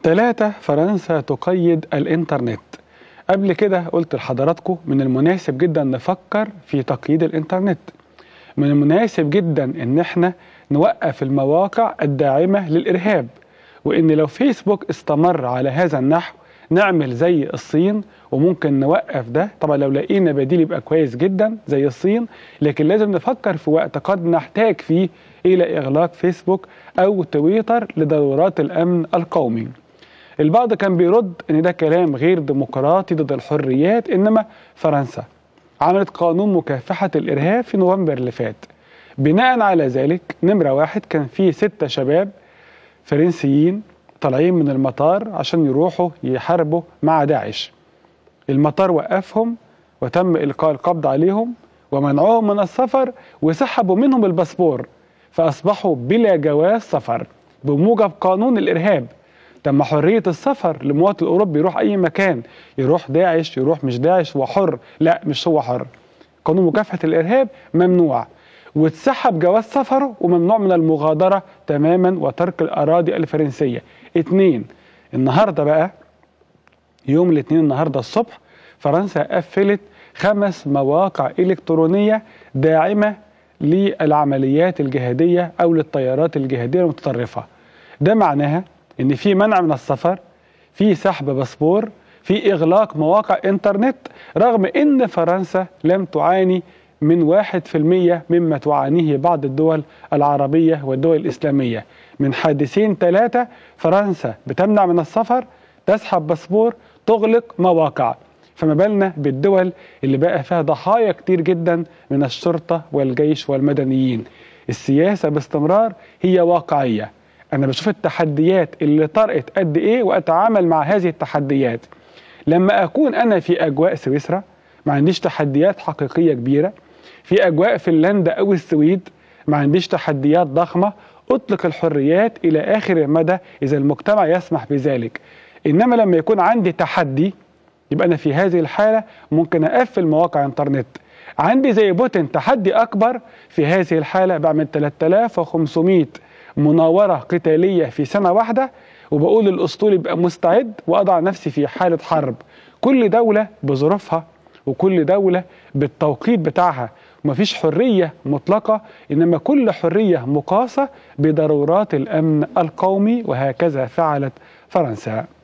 ثلاثة فرنسا تقيد الإنترنت قبل كده قلت لحضراتكم من المناسب جدا نفكر في تقييد الإنترنت من المناسب جدا إن احنا نوقف المواقع الداعمة للإرهاب وإن لو فيسبوك استمر على هذا النحو نعمل زي الصين وممكن نوقف ده طبعا لو لقينا بديل يبقى كويس جدا زي الصين لكن لازم نفكر في وقت قد نحتاج فيه إلى إغلاق فيسبوك أو تويتر لضرورات الأمن القومي البعض كان بيرد ان ده كلام غير ديمقراطي ضد الحريات انما فرنسا عملت قانون مكافحة الارهاب في نوفمبر اللي فات بناء على ذلك نمرة واحد كان في ستة شباب فرنسيين طالعين من المطار عشان يروحوا يحاربوا مع داعش المطار وقفهم وتم إلقاء القبض عليهم ومنعوهم من السفر وسحبوا منهم الباسبور فأصبحوا بلا جواز سفر بموجب قانون الإرهاب تم حرية السفر لمواطن أوروبي يروح أي مكان يروح داعش يروح مش داعش هو حر لا مش هو حر قانون مكافحة الإرهاب ممنوع واتسحب جواز سفره وممنوع من المغادرة تماما وترك الأراضي الفرنسية اتنين النهاردة بقى يوم الاثنين النهاردة الصبح فرنسا قفلت خمس مواقع إلكترونية داعمة للعمليات الجهادية أو للطيارات الجهادية المتطرفة ده معناها ان في منع من السفر في سحب باسبور في اغلاق مواقع انترنت رغم ان فرنسا لم تعاني من واحد في المية مما تعانيه بعض الدول العربية والدول الإسلامية من حادثين ثلاثة فرنسا بتمنع من السفر تسحب باسبور تغلق مواقع فما بالنا بالدول اللي بقى فيها ضحايا كتير جدا من الشرطة والجيش والمدنيين السياسة باستمرار هي واقعية انا بشوف التحديات اللي طرقت قد ايه واتعامل مع هذه التحديات لما اكون انا في اجواء سويسرا ما عنديش تحديات حقيقيه كبيره في اجواء فنلندا او السويد ما عنديش تحديات ضخمه اطلق الحريات الى اخر المدى اذا المجتمع يسمح بذلك انما لما يكون عندي تحدي يبقى انا في هذه الحاله ممكن اقفل مواقع انترنت عندي زي بوتين تحدي اكبر في هذه الحاله بعمل 3500 مناورة قتالية في سنة واحدة وبقول الأسطول يبقى مستعد وأضع نفسي في حالة حرب كل دولة بظروفها وكل دولة بالتوقيت بتاعها ومفيش حرية مطلقة إنما كل حرية مقاسة بضرورات الأمن القومي وهكذا فعلت فرنسا